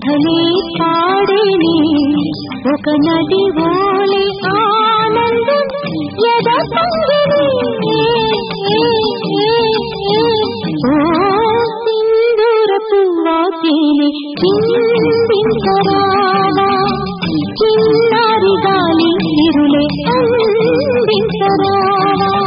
కథలే పాడేని ఒక నది ఓలి ఆనందం ఎద పొంగిని. ఓ సింధూర పువ్వాకేలి చిందించరావా చిన్నారి గాలి తిరులే అందించరావా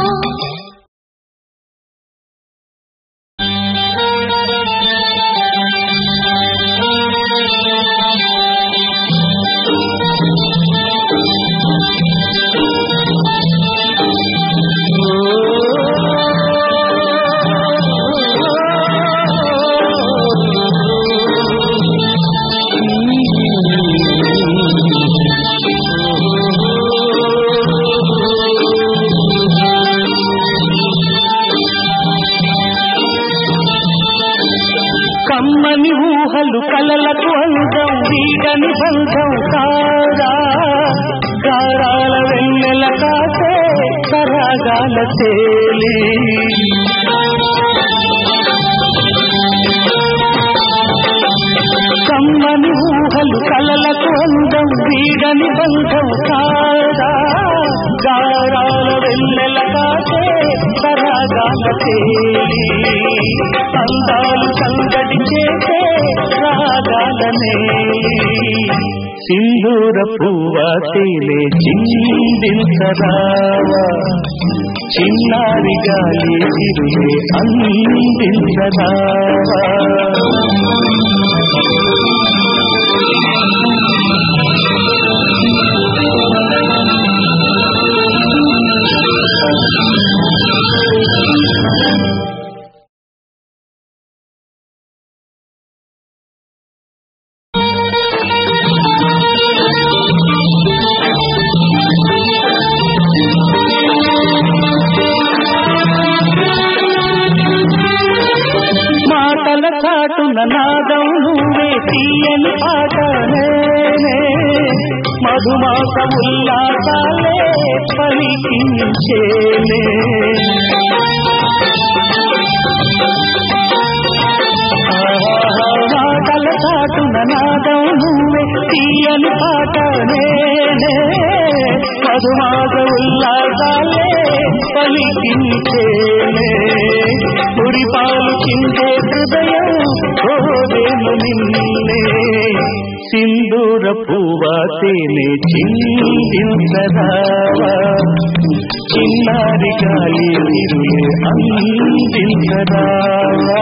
కమ్మని ఊహలు కలలకు అందం వీడని బంధం కాదా గారాల వెన్నెల కాసే సరాగాల తేలి కమ్మని ఊహలు కలలకు అందం వీడని బంధం కాదా గారాల వెన్నెల కాసే సరాగాల తేలి అందాలు సంగడి చేసే రాగాలనే సింధూర పువ్వాసేలే చిందించరావా చిన్నారి గాలి తిరుగే అందించరావా మాటల చాటున నాదం నువ్వే తీయని పాట నేనే మధుమాస ఉల్లాసాలే పలికించేనే మాటల చాటున నాదం నువ్వే తీయని పాట నేనే మధుమాస ఉల్లాసాలే పలికించేనే మురిపాలు చిందే హృదయం ఓదేను నిన్నే సింధూర పువ్వాతేనే చిందించరావా చిన్నారి గాలి విరులే అందించరావా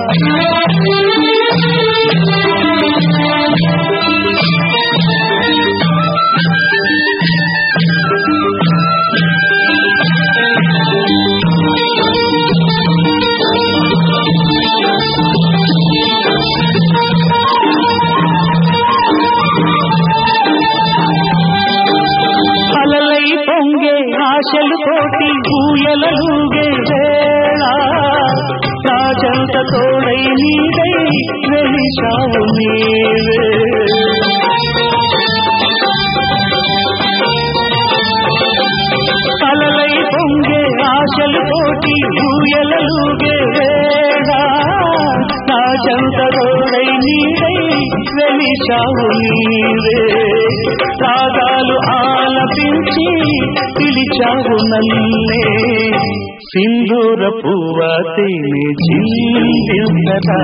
అలలై పొంగే ఆశలు తోటి ఊయలూగే వేళ రాజంత తోడై నీడై వెలిశావు నీవే అలలై పొంగే ఆశలు తోటి ఊయలూగే వేళ రాజంత తోడై నీడై వెలిశావు నీవే రాగాలు ఆలపించి పిలిచావు నన్నే సింధూర పువ్వతేనే చిందించరా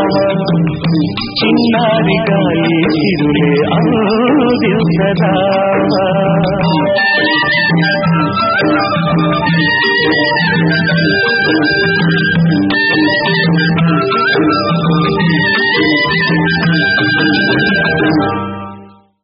చిన్నారి గాలి చిరులే అందించరా